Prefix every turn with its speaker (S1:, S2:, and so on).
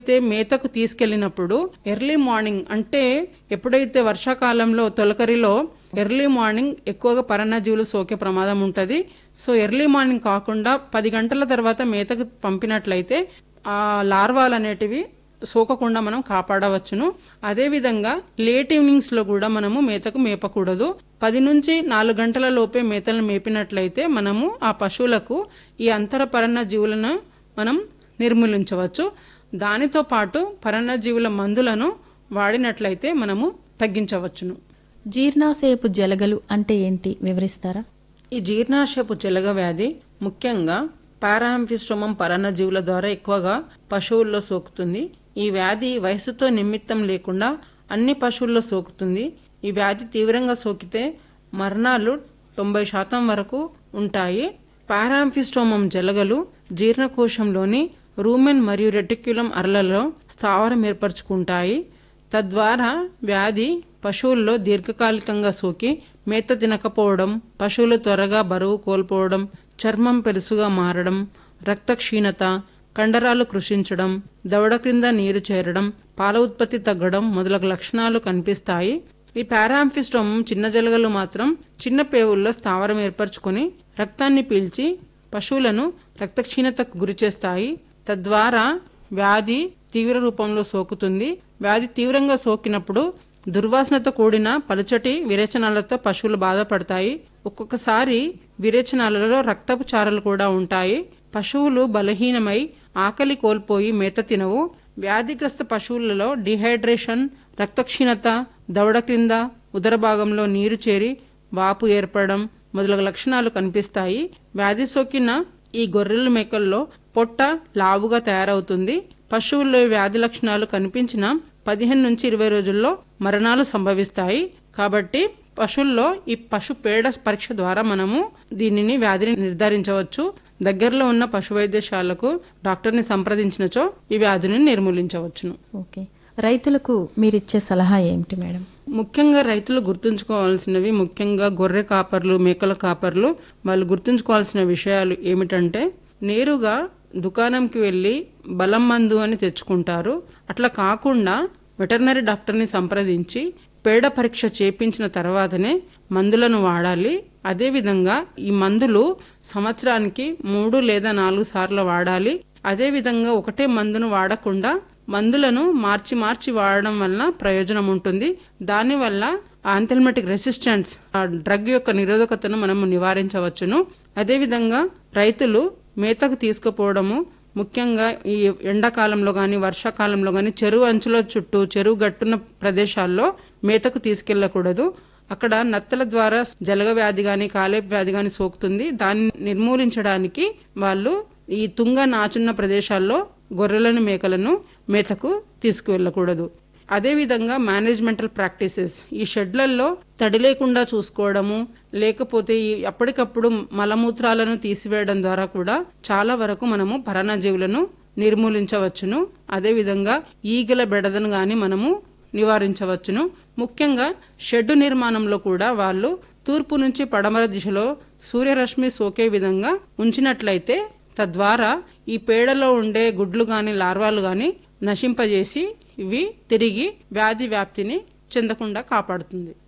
S1: అయితే మేతకు తీసుకెళ్ళినప్పుడు ఎర్లీ మార్నింగ్ అంటే ఎప్పుడైతే వర్షాకాలంలో తొలకరిలో ఎర్లీ మార్నింగ్ ఎక్కువగా పరాన్నజీవులు సోకే ప్రమాదం ఉంటుంది సో ఎర్లీ మార్నింగ్ కాకుండా పది గంటల తర్వాత మేతకు పంపినట్లయితే ఆ లార్వాలు అనేటివి సోకకుండా మనం కాపాడవచ్చును అదేవిధంగా లేట్ ఈవినింగ్స్లో కూడా మనము మేతకు మేపకూడదు పది నుంచి నాలుగు గంటల లోపే మేతలను మేపినట్లయితే మనము ఆ పశువులకు ఈ అంతర పరన్న జీవులను మనం నిర్మూలించవచ్చు దానితో పాటు పరన్నజీవుల మందులను వాడినట్లయితే మనము తగ్గించవచ్చును
S2: జీర్ణాశయపు జలగలు అంటే ఏంటి వివరిస్తారా
S1: ఈ జీర్ణాశయపు జలగ వ్యాధి ముఖ్యంగా పారాంఫిస్టోమం పరన్నజీవుల ద్వారా ఎక్కువగా పశువుల్లో సోకుతుంది ఈ వ్యాధి వయసుతో నిమిత్తం లేకుండా అన్ని పశువుల్లో సోకుతుంది ఈ వ్యాధి తీవ్రంగా సోకితే మరణాలు తొంభై శాతం వరకు ఉంటాయి పారాంఫిస్టోమం జలగలు జీర్ణకోశంలోని రూమెన్ మరియు రెటిక్యులం అరలలో స్థావరం ఏర్పరచుకుంటాయి తద్వారా వ్యాధి పశువుల్లో దీర్ఘకాలికంగా సోకి మేత తినకపోవడం పశువులు త్వరగా బరువు కోల్పోవడం చర్మం పెరుసుగా మారడం రక్త క్షీణత కండరాలు కృషించడం దవడ క్రింద నీరు చేరడం పాల ఉత్పత్తి తగ్గడం మొదలగు లక్షణాలు కనిపిస్తాయి ఈ పారాంఫిస్టోమ్ చిన్న జలగలు మాత్రం చిన్న పేవుల్లో స్థావరం ఏర్పరచుకొని రక్తాన్ని పీల్చి పశువులను రక్తక్షీణతకు గురిచేస్తాయి తద్వారా వ్యాధి తీవ్ర రూపంలో సోకుతుంది వ్యాధి తీవ్రంగా సోకినప్పుడు దుర్వాసనతో కూడిన పలుచటి విరేచనాలతో పశువులు బాధపడతాయి ఒక్కొక్కసారి విరేచనాలలో రక్తపు చారలు కూడా ఉంటాయి పశువులు బలహీనమై ఆకలి కోల్పోయి మేత తినవు వ్యాధిగ్రస్త పశువులలో డిహైడ్రేషన్ రక్తక్షీణత దవడ క్రింద ఉదర భాగంలో నీరు చేరి వాపు ఏర్పడడం మొదలగు లక్షణాలు కనిపిస్తాయి వ్యాధి సోకిన ఈ గొర్రెల మేకల్లో పొట్ట లావుగా తయారవుతుంది పశువుల్లో ఈ వ్యాధి లక్షణాలు కనిపించిన పదిహేను నుంచి ఇరవై రోజుల్లో మరణాలు సంభవిస్తాయి కాబట్టి పశువుల్లో ఈ పశు పేడ పరీక్ష ద్వారా మనము దీనిని వ్యాధిని నిర్ధారించవచ్చు దగ్గరలో ఉన్న పశు వైద్యశాలకు డాక్టర్ని సంప్రదించినచో ఈ వ్యాధిని నిర్మూలించవచ్చును
S2: ఓకే రైతులకు మీరిచ్చే సలహా ఏమిటి మేడం
S1: ముఖ్యంగా రైతులు గుర్తుంచుకోవాల్సినవి ముఖ్యంగా గొర్రె కాపర్లు మేకల కాపర్లు వాళ్ళు గుర్తుంచుకోవాల్సిన విషయాలు ఏమిటంటే నేరుగా దుకాణంకి వెళ్ళి బలం మందు అని తెచ్చుకుంటారు అట్లా కాకుండా వెటర్నరీ డాక్టర్ని సంప్రదించి పేడ పరీక్ష చేపించిన తర్వాతనే మందులను వాడాలి అదేవిధంగా ఈ మందులు సంవత్సరానికి మూడు లేదా నాలుగు సార్లు వాడాలి అదేవిధంగా ఒకటే మందును వాడకుండా మందులను మార్చి మార్చి వాడడం వలన ప్రయోజనం ఉంటుంది దానివల్ల ఆంథెల్మెటిక్ రెసిస్టెన్స్ ఆ డ్రగ్ యొక్క నిరోధకతను మనము నివారించవచ్చును అదేవిధంగా రైతులు మేతకు తీసుకుపోవడము ముఖ్యంగా ఈ ఎండాకాలంలో కానీ వర్షాకాలంలో కానీ చెరువు అంచుల చుట్టూ చెరువు గట్టున్న ప్రదేశాల్లో మేతకు తీసుకెళ్లకూడదు అక్కడ నత్తల ద్వారా జలగ వ్యాధి కానీ కాలేపు వ్యాధి కానీ సోకుతుంది దాన్ని నిర్మూలించడానికి వాళ్ళు ఈ తుంగ నాచున్న ప్రదేశాల్లో గొర్రెలను మేకలను మేతకు తీసుకువెళ్ళకూడదు అదేవిధంగా మేనేజ్మెంటల్ ప్రాక్టీసెస్ ఈ షెడ్లలో తడి లేకుండా చూసుకోవడము లేకపోతే ఈ అప్పటికప్పుడు మలమూత్రాలను తీసివేయడం ద్వారా కూడా చాలా వరకు మనము పరాన్నజీవులను నిర్మూలించవచ్చును అదేవిధంగా ఈగల బెడదను గాని మనము నివారించవచ్చును ముఖ్యంగా షెడ్డు నిర్మాణంలో కూడా వాళ్ళు తూర్పు నుంచి పడమర దిశలో సూర్యరశ్మి సోకే విధంగా ఉంచినట్లయితే తద్వారా ఈ పేడలో ఉండే గుడ్లు గాని లార్వాలు గాని నశింపజేసి ఇవి తిరిగి వ్యాధి వ్యాప్తిని చెందకుండా కాపాడుతుంది